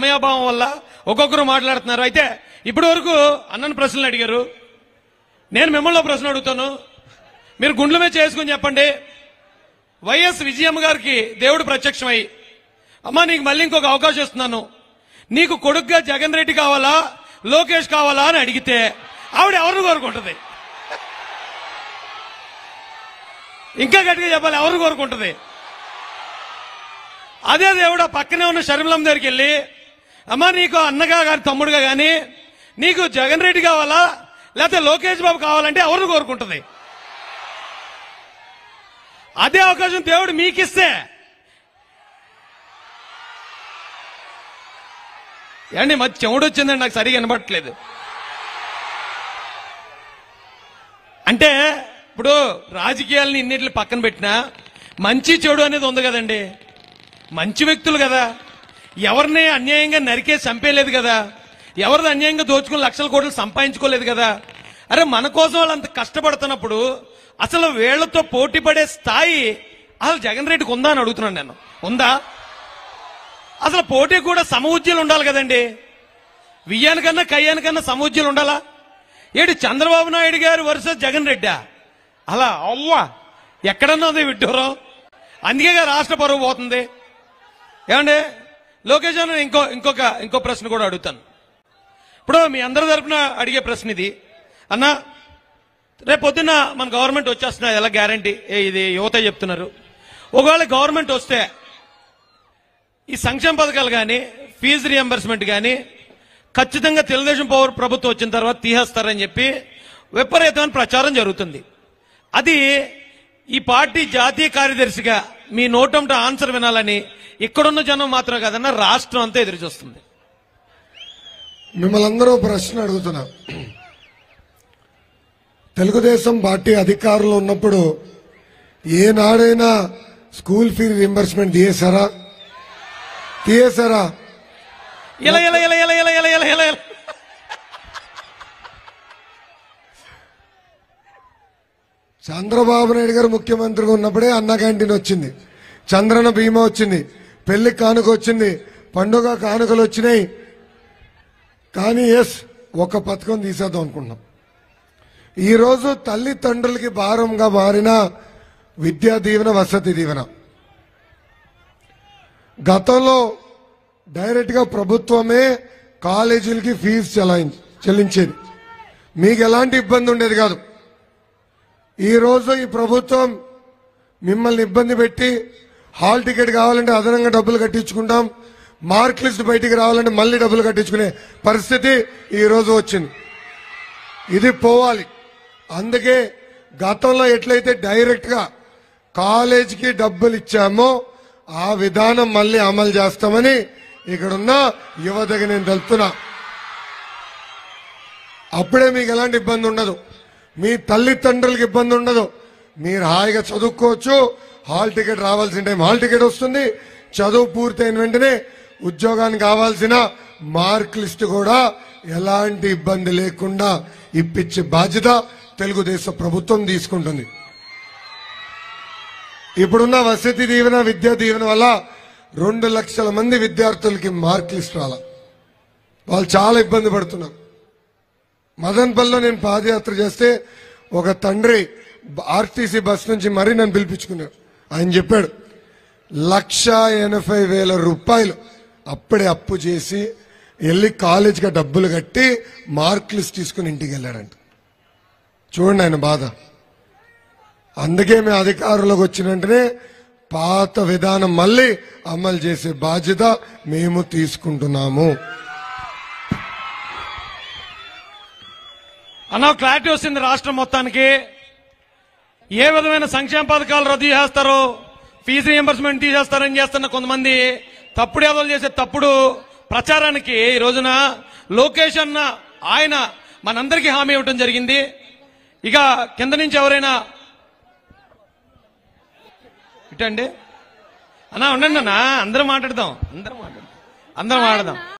సమయాభావం వల్ల ఒక్కొక్కరు మాట్లాడుతున్నారు అయితే ఇప్పటి వరకు అన్నను ప్రశ్నలు అడిగారు నేను మిమ్మల్ని ఒక ప్రశ్న అడుగుతాను మీరు గుండ్ల మీద చేసుకుని చెప్పండి వైఎస్ విజయమ్మ గారికి దేవుడు ప్రత్యక్షమై అమ్మా నీకు మళ్ళీ ఇంకొక అవకాశం ఇస్తున్నాను నీకు కొడుకుగా జగన్ రెడ్డి కావాలా లోకేష్ కావాలా అని అడిగితే ఆవిడ ఎవరిని కోరుకుంటుంది ఇంకా గట్టిగా చెప్పాలి ఎవరు కోరుకుంటుంది అదే దేవుడు ఆ పక్కనే ఉన్న షర్మిలమ్మ దగ్గరికి వెళ్ళి అమ్మా నీకు అన్నగా కానీ తమ్ముడుగా కానీ నీకు జగన్ రెడ్డి కావాలా లేకపోతే లోకేష్ బాబు కావాలంటే ఎవరు కోరుకుంటుంది అదే అవకాశం దేవుడు మీకిస్తే ఏమండి మరి చెవుడు వచ్చిందండి నాకు సరిగా వినబట్టలేదు అంటే ఇప్పుడు రాజకీయాలని ఇన్నిట్లు పక్కన పెట్టినా మంచి చెడు అనేది ఉంది కదండి మంచి వ్యక్తులు కదా ఎవరిని అన్యాయంగా నరికే చంపేయలేదు కదా ఎవరిది అన్యాయంగా దోచుకుని లక్షల కోట్లు సంపాదించుకోలేదు కదా అరే మన కోసం వాళ్ళు అంత కష్టపడుతున్నప్పుడు అసలు వీళ్లతో పోటీ పడే స్థాయి అసలు జగన్ రెడ్డికి ఉందా అని అడుగుతున్నాను నేను ఉందా అసలు పోటీ కూడా సమవుజ్యులు ఉండాలి కదండి వియ్యానికన్నా కయ్యానికన్నా సమవుజ్యులు ఉండాలా ఏడు చంద్రబాబు నాయుడు గారు వర్సెస్ జగన్ రెడ్డా అలా అవ్వా ఎక్కడన్నా ఉంది విడ్డూరం అందుకే కదా రాష్ట్ర పరువు పోతుంది ఏమండి లోకేష్ అన్న ఇంకో ఇంకొక ఇంకో ప్రశ్న కూడా అడుగుతాను ఇప్పుడు మీ అందరి తరపున అడిగే ప్రశ్న ఇది అన్న రేపు పొద్దున్న మన గవర్నమెంట్ వచ్చేస్తున్నా ఎలా గ్యారంటీ ఇది యువత చెప్తున్నారు ఒకవేళ గవర్నమెంట్ వస్తే ఈ సంక్షేమ పథకాలు కానీ ఫీజు రియంబర్స్మెంట్ కానీ ఖచ్చితంగా తెలుగుదేశం పౌర ప్రభుత్వం వచ్చిన తర్వాత తీసేస్తారని చెప్పి విపరీతమైన ప్రచారం జరుగుతుంది అది ఈ పార్టీ జాతీయ కార్యదర్శిగా మీ నోటంట ఆన్సర్ వినాలని ఇక్కడున్న జనం మాత్రం కాదన్న రాష్ట్రం అంతా ఎదురు చూస్తుంది మిమ్మల్ని అందరూ ప్రశ్న అడుగుతున్నా తెలుగుదేశం పార్టీ అధికారంలో ఉన్నప్పుడు ఏనాడైనా స్కూల్ ఫీ రింబర్స్మెంట్ తీయేశారా తీయేశారా ఇలా ఇలా ఇలా ఇలా ఇలా ఇలా ఇలా ఇలా ఇలా. చంద్రబాబు నాయుడు గారు ముఖ్యమంత్రిగా ఉన్నప్పుడే అన్న క్యాంటీన్ వచ్చింది చంద్రన బీమా వచ్చింది పెళ్లి కానుక వచ్చింది పండుగ కానుకలు వచ్చినాయి కానీ ఎస్ ఒక పథకం తీసేద్దాం అనుకుంటున్నాం ఈరోజు తల్లిదండ్రులకి భారంగా మారిన విద్యా దీవెన వసతి దీవెన గతంలో డైరెక్ట్ గా ప్రభుత్వమే కాలేజీలకి ఫీజు చెలాయి- చెల్లించేది మీకు ఎలాంటి ఇబ్బంది ఉండేది కాదు ఈ రోజు ఈ ప్రభుత్వం మిమ్మల్ని ఇబ్బంది పెట్టి హాల్ టికెట్ కావాలంటే అదనంగా డబ్బులు కట్టించుకుంటాం మార్క్ లిస్ట్ బయటికి రావాలంటే మళ్ళీ డబ్బులు కట్టించుకునే పరిస్థితి ఈ రోజు వచ్చింది ఇది పోవాలి అందుకే గతంలో ఎట్లయితే డైరెక్ట్ గా కాలేజీకి డబ్బులు ఇచ్చామో ఆ విధానం మళ్ళీ అమలు చేస్తామని ఇక్కడున్న యువతకి నేను తెలుపుతున్నా అప్పుడే మీకు ఎలాంటి ఇబ్బంది ఉండదు మీ తల్లిదండ్రులకి ఇబ్బంది ఉండదు మీరు హాయిగా చదువుకోవచ్చు హాల్ టికెట్ రావాల్సిన టైం హాల్ టికెట్ వస్తుంది చదువు పూర్తయిన వెంటనే ఉద్యోగానికి కావాల్సిన మార్క్ లిస్ట్ కూడా ఎలాంటి ఇబ్బంది లేకుండా ఇప్పించే బాధ్యత తెలుగుదేశం ప్రభుత్వం తీసుకుంటుంది ఇప్పుడున్న వసతి దీవెన విద్యా దీవెన వల్ల రెండు లక్షల మంది విద్యార్థులకి మార్క్ లిస్ట్ రాల వాళ్ళు చాలా ఇబ్బంది పడుతున్నారు మదన్పల్లిలో నేను పాదయాత్ర చేస్తే ఒక తండ్రి ఆర్టీసీ బస్ నుంచి మరీ నన్ను పిలిపించుకున్నాడు ఆయన చెప్పాడు లక్ష ఎనభై వేల రూపాయలు అప్పుడే అప్పు చేసి వెళ్ళి కాలేజీకి డబ్బులు కట్టి మార్క్ లిస్ట్ తీసుకుని ఇంటికి వెళ్ళాడంట చూడండి ఆయన బాధ అందుకే మేము అధికారంలోకి వచ్చిన వెంటనే పాత విధానం మళ్ళీ అమలు చేసే బాధ్యత మేము తీసుకుంటున్నాము అన్న క్లారిటీ వస్తుంది రాష్ట్రం మొత్తానికి ఏ విధమైన సంక్షేమ పథకాలు రద్దు చేస్తారో ఫీజు రియంబర్స్మెంట్ తీసేస్తారని చేస్తున్న కొంతమంది తప్పుడు ఏదో చేసే తప్పుడు ప్రచారానికి ఈ రోజున లోకేష్ అన్న ఆయన మనందరికీ హామీ ఇవ్వటం జరిగింది ఇక కింద నుంచి ఎవరైనా ఇటండి అన్నా ఉండండి అన్న అందరం మాట్లాడదాం అందరం మాట్లాడదాం అందరం మాట్లాడదాం